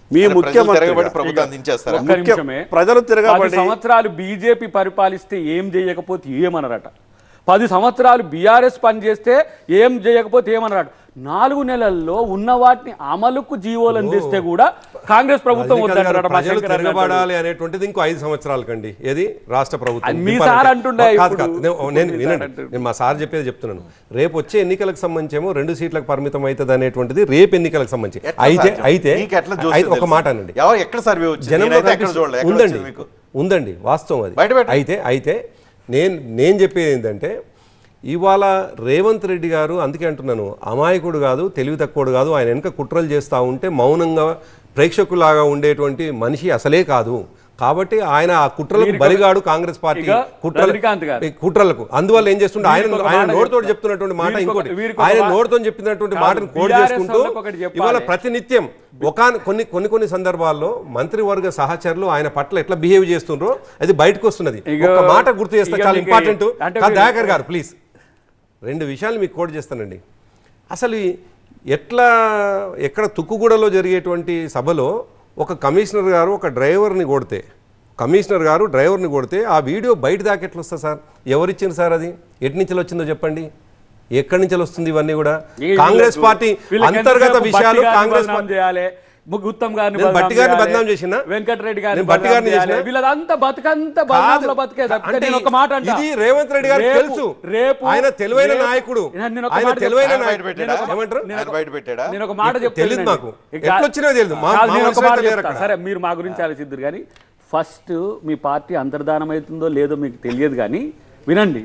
మీ ప్రజలు ముఖ్యమంత్రి తిరగబడి ప్రభుత్వం దించేస్తారా ఒక్క ముఖ్య- నిమిషమే. ప్రజలు పది తిరగబడి సంవత్సరాలు బీజేపీ పరిపాలిస్తే ఏం చేయకపోతే ఏమనరట పది సంవత్సరాలు బీఆర్ఎస్ పనిచేస్తే ఏం చేయకపోతే ఏమనరట నాలుగు నెలల్లో ఉన్న వాటిని అమలుకు జీవోలు అందిస్తే కూడా కాంగ్రెస్ ప్రభుత్వం రజనీకాంత్ గారు వద్దంటారట మా ప్రజలు శంకర్ అన్నట్టు. తిరగబడాలి అనేటువంటిది ఇంకో ఐదు సంవత్సరాల కండి ఏది రాష్ట్ర ప్రభుత్వం అది మీ దింపాలంటే. సార్ అంటుండే కాదు, ఇప్పుడు. కాదు. నేను- నేను మీ సార్ వినండి అంటుండే. నేను మా సార్ చెప్పేది చెప్తున్నాను రేపు వచ్చే ఎన్నికలకు సంబంధించేమో రెండు సీట్లకు పరిమితం అవుతుంది అనేటువంటిది రేపు ఎన్నికలకు సంబంధించి ఎట్లా అయితే సాధ్యం? అయితే మీకు ఎట్లా చూస్తే అయితే ఒక తెలుసు? మాట అనండి ఎవరు ఎక్కడ సర్వే వచ్చింది జనంలో నేనైతే ఎక్కడ కనిపిస్తుంది. చూడలే ఎక్కడ ఉందండి వచ్చింది మీకు ఉందండి వాస్తవం అది బయట పెట్టండి. అయితే అయితే నేను నేను చెప్పేది ఏంటంటే ఇవాళ రేవంత్ రెడ్డి గారు అందుకే అంటున్నాను అమాయకుడు కాదు తెలివి తక్కువడు కాదు ఆయన వెనుక కుట్రలు చేస్తూ ఉంటే మౌనంగా ప్రేక్షకులాగా ఉండేటువంటి మనిషి అసలే కాదు కాబట్టి ఆయన ఆ కుట్రలకు మీరు బలిగాడు కాంగ్రెస్ పార్టీ ఇక కుట్రల రజనీకాంత్ గారు. ఈ కుట్రలకు అందువల్ల ఏం చేస్తుండే ఆయన వీరికి ఒక ఆయన మాట నోటితో చెప్తా. చెప్తున్నటువంటి మాట వీరికి ఒక- ఇంకోటి వీరికి ఒక ఆయన వా- నోటితో చెప్పినటువంటి కాదు, మాటను కోడ్ BRS చేసుకుంటూ వాళ్ళకి ఒకటి చెప్పాలి. ఇవాళ ప్రతినిత్యం ఒక కొన్ని కొన్ని కొన్ని సందర్భాల్లో మంత్రివర్గ సహచరులు ఆయన పట్ల ఎట్లా బిహేవ్ చేస్తుండ్రో అది బయటకు వస్తున్నది ఇగో- ఒక మాట గుర్తు చేస్తే ఇగ చాలా మీకు ఇంపార్టెంట్ అంటే కాదు మీరు- దయాకర్ గారు ప్లీజ్ రెండు విషయాలు మీకు కోడ్ చేస్తానండి అసలు ఈ ఎట్లా ఎక్కడ తుక్కుగూడలో జరిగేటువంటి సభలో ఒక కమిషనర్ గారు ఒక డ్రైవర్ని కొడితే కమిషనర్ గారు డ్రైవర్ని కొడితే ఆ వీడియో బయట దాకా ఎట్లా వస్తుంది సార్ ఎవరిచ్చింది సార్ అది ఎటు నుంచి వచ్చిందో చెప్పండి ఎక్కడి నుంచి వస్తుంది ఇవన్నీ కూడా ఈ కాంగ్రెస్ వీళ్ళకు- పార్టీ వీళ్ళకి అంతర్గత ఎంతసేపు విషయాలు భట్టి గారిని కాంగ్రెస్ బదనాం చేయాలి ము- ఉత్తమ్ గారిని నేను భట్టి బదనాం గారిని చేయాలి, బదనాం చేసినా? వెంకటరెడ్డి గారిని నేను భట్టి బదనాం గారిని చేయాలి. చేసినా? వీళ్ళదంతా బతుకంతా కాదు. బదనాంలో బతికే తప్పితే అంటే నేను ఒక మాట అంటా. ఇది రేవంత్ రెడ్డి గారికి రేపు- తెలుసు రేపు ఆయన తెలివైన రేపు- నాయకుడు నేను- నేను ఒక ఆయన మాట తెలివైన చెప్తా. ఆయన బయట నాయకుడు పెట్టాడా? ఏమంటారు నేను ఆయన ఒక- బయట పెట్టాడా నేను ఒక మాట తెలీదు చెప్తాను మాకు. ఎట్లా వచ్చినాయో తెలీదు. మా- మా నేను ఒక మనుషులు మాట అయితే లేరు చెప్తా. అక్కడ. సరే మీరు మా గురించి ఆలోచిద్దరు కానీ ఫస్ట్ మీ పార్టీ అంతర్ధానం అవుతుందో లేదో మీకు తెలియదు కానీ వినండి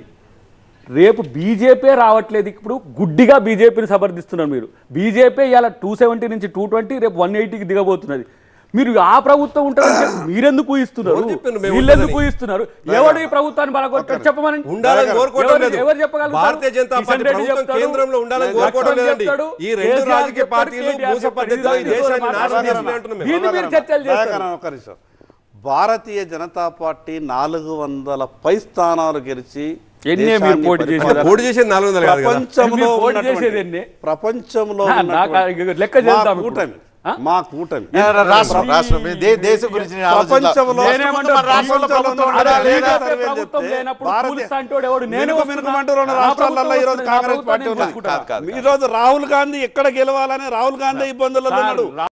రేపు బీజేపీ రావట్లేదు ఇప్పుడు గుడ్డిగా బీజేపీని సమర్థిస్తున్నారు మీరు బీజేపీ ఇవాళ టూ సెవెంటీ నుంచి టూ ట్వంటీ రేపు వన్ ఎయిటీకి దిగబోతున్నది మీరు ఆ ప్రభుత్వం ఉంటారని చెప్పి మీరెందుకు ఇస్తున్నారు ఎవరు చెప్పిండ్రు మేము వీళ్ళెందుకు ఉంటుందని? ఇస్తున్నారు ఎవడు ఈ ప్రభుత్వాన్ని బలగొట్టాడు చెప్పమని ఉండాలని కోరుకోవడం ఎవరు- లేదు ఎవరు చెప్పగలుగుతారు? భారతీయ జనతా కిషన్ పార్టీ రెడ్డి ప్రభుత్వం చెప్తాడు, కేంద్రంలో ఉండాలని లక్ష్మణ్ కోరుకోవడం లేదండి చెప్తాడు, ఈ రెండు కేసీఆర్ రాజకీయ చెప్తాడు, పార్టీలు కేటీఆర్ మూస చెప్తాడు. పద్ధతిలో ఈ ఇది దేశాన్ని మాట్లాడాలి. నాశనం చేస్తున్నాయి అంటున్నాం మేము. దీన్ని మీరు చర్చలు చేస్తారు దయాకరణ ఒక్క నిమిషం. భారతీయ జనతా పార్టీ నాలుగు వందల పై స్థానాలు గెలిచి ఎన్నే దేశాన్ని మీరు పోటీ పరిపాలన- చేసేది? పోటీ చేసేది నాలుగు వందలు కాదు కదా ప్రపంచంలో మీరు పోటీ ఉన్నటువంటి- చేసేది ఎన్ని? ప్రపంచంలో నా- ఉన్నటువంటి నాకు లెక్క మా చేద్దాం ఇప్పుడు. కూటమి ఆ? మా కూటమి రాష్ట్రం రాష్ట్రం మీ దే- దేశం గురించి నేను ఆలోచిస్తా. ప్రపంచంలో నేనేమంటా, మన రాష్ట్రంలో ప్రభుత్వం ఉండాలా అరే, లేదా? బీజేపీ ప్రభుత్వం లేనప్పుడు కూలిస్తా అంటాడు ఎవడు? నేనే మినుకు వస్తున్నా. మినుకుమంటూ రెండు నా రాష్ట్రాలలో ప్రభుత్వం ఈ రోజు వస్తుంది, నా కాంగ్రెస్ ప్రభుత్వం పార్టీ నేను ఉన్నది చూసుకుంటా. కాదు, కాదు. ఈ రోజు రాహుల్ గాంధీ ఎక్కడ గెలవాలని రాహుల్ గాంధీ ఇబ్బందుల్లో ఉన్నాడు సార్,